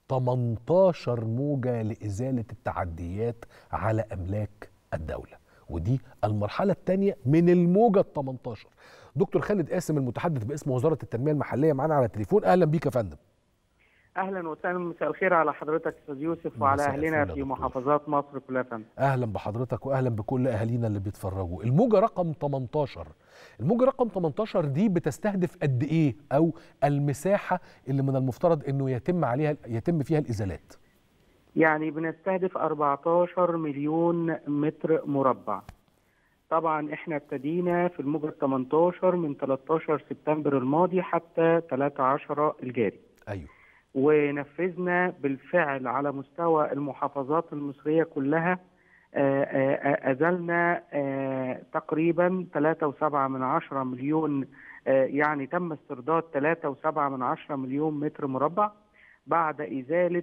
18 موجة لإزالة التعديات على أملاك الدولة ودي المرحلة الثانية من الموجة ال 18 دكتور خالد قاسم المتحدث باسم وزارة التنمية المحلية معانا على التليفون أهلا بيك يا فندم اهلا وسهلا مساء الخير على حضرتك استاذ يوسف وعلى مساء اهلنا الفل يا في دكتور. محافظات مصر كلها يا فندم أهلا بحضرتك وأهلا بكل أهالينا اللي بيتفرجوا الموجة رقم 18 الموجة رقم 18 دي بتستهدف قد إيه أو المساحة اللي من المفترض أنه يتم عليها يتم فيها الإزالات يعني بنستهدف 14 مليون متر مربع طبعا احنا ابتدينا في الموجة 18 من 13 سبتمبر الماضي حتى 13 الجاري أيوه ونفذنا بالفعل على مستوى المحافظات المصرية كلها آه، آه، أزلنا آه، تقريبا 3.7 من عشرة مليون آه، يعني تم استرداد 3.7 من عشرة مليون متر مربع بعد إزالة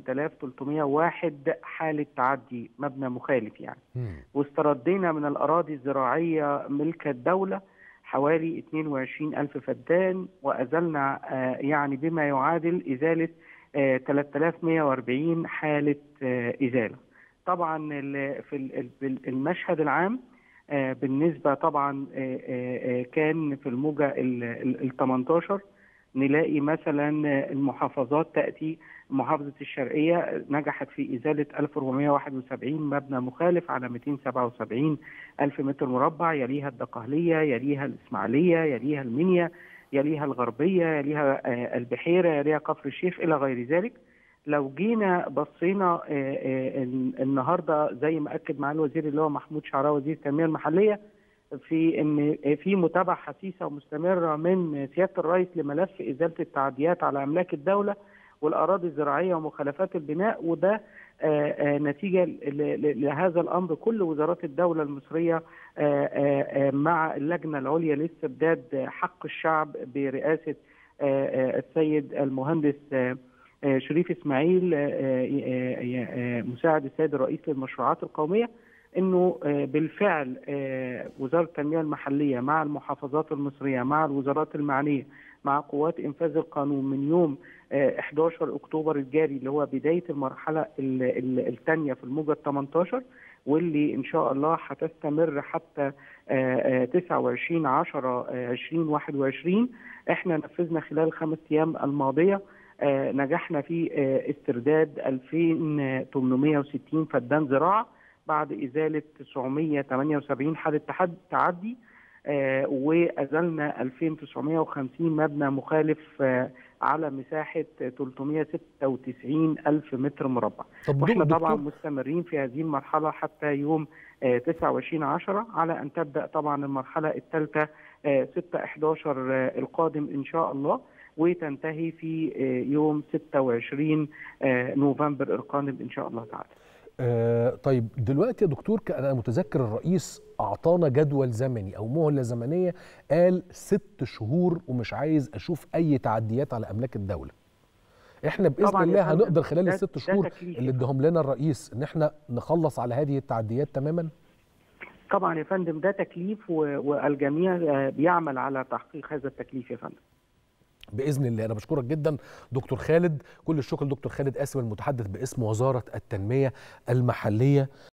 8301 حالة تعدي مبنى مخالف يعني مم. واستردينا من الأراضي الزراعية ملك الدولة حوالي 22 ألف فدان وأزلنا آه، يعني بما يعادل إزالة آه، 3140 حالة آه، إزالة طبعا ال- في ال- ال- في المشهد العام آه، بالنسبة طبعا آه، آه، آه، كان في الموجة ال 18 نلاقي مثلا المحافظات تأتي محافظة الشرقية نجحت في إزالة 1471 مبنى مخالف على 277 ألف متر مربع يليها الدقهلية يليها الإسماعيلية يليها المنيا يليها الغربية يليها آه، البحيرة يليها كفر الشيخ إلى غير ذلك لو جينا بصينا آه، آه، ال- النهارده زي ما اكد معالي الوزير اللي هو محمود شعراوي وزير التنميه المحليه في ان في متابعه حثيثه ومستمره من سياده الرئيس لملف ازاله التعديات على املاك الدوله والاراضي الزراعيه ومخالفات البناء وده آه، آه، نتيجه ل- ل- لهذا الامر كل وزارات الدوله المصريه آه، آه، آه، مع اللجنه العليا لاستبداد حق الشعب برئاسه آه، آه، السيد المهندس آه، آه، شريف اسماعيل آه، آه، آه، مساعد السيد الرئيس للمشروعات القوميه انه آه، بالفعل آه، وزاره التنميه المحليه مع المحافظات المصريه مع الوزارات المعنيه مع قوات انفاذ القانون من يوم آه، 11 اكتوبر الجاري اللي هو بدايه المرحله الثانيه في الموجه ال 18 واللي ان شاء الله هتستمر حتى آه، آه، 29 10 آه، 2021 احنا نفذنا خلال الخمس ايام الماضيه آه، نجحنا في آه، استرداد 2860 فدان زراعه بعد ازاله 978 حاله تحد- تعدي آه، وازلنا 2950 مبنى مخالف آه، على مساحه 396 الف متر مربع طب واحنا دك- طبعا دكتور مستمرين في هذه المرحله حتى يوم آه، 29 10 على ان تبدا طبعا المرحله الثالثه 6 11 آه، القادم ان شاء الله وتنتهي في آه، يوم 26 آه، نوفمبر القادم ان شاء الله تعالى. آه طيب دلوقتي يا دكتور ك- انا متذكر الرئيس اعطانا جدول زمني او مهله زمنيه قال ست شهور ومش عايز اشوف اي تعديات على املاك الدوله احنا باذن طبعاً يا الله فندم، هنقدر خلال ده- الست ده شهور تكليف. اللي اداهم لنا الرئيس ان احنا نخلص على هذه التعديات تماما طبعا يا فندم ده تكليف و- والجميع آه، بيعمل على تحقيق هذا التكليف يا فندم. باذن الله انا بشكرك جدا دكتور خالد كل الشكر لدكتور خالد قاسم المتحدث باسم وزاره التنميه المحليه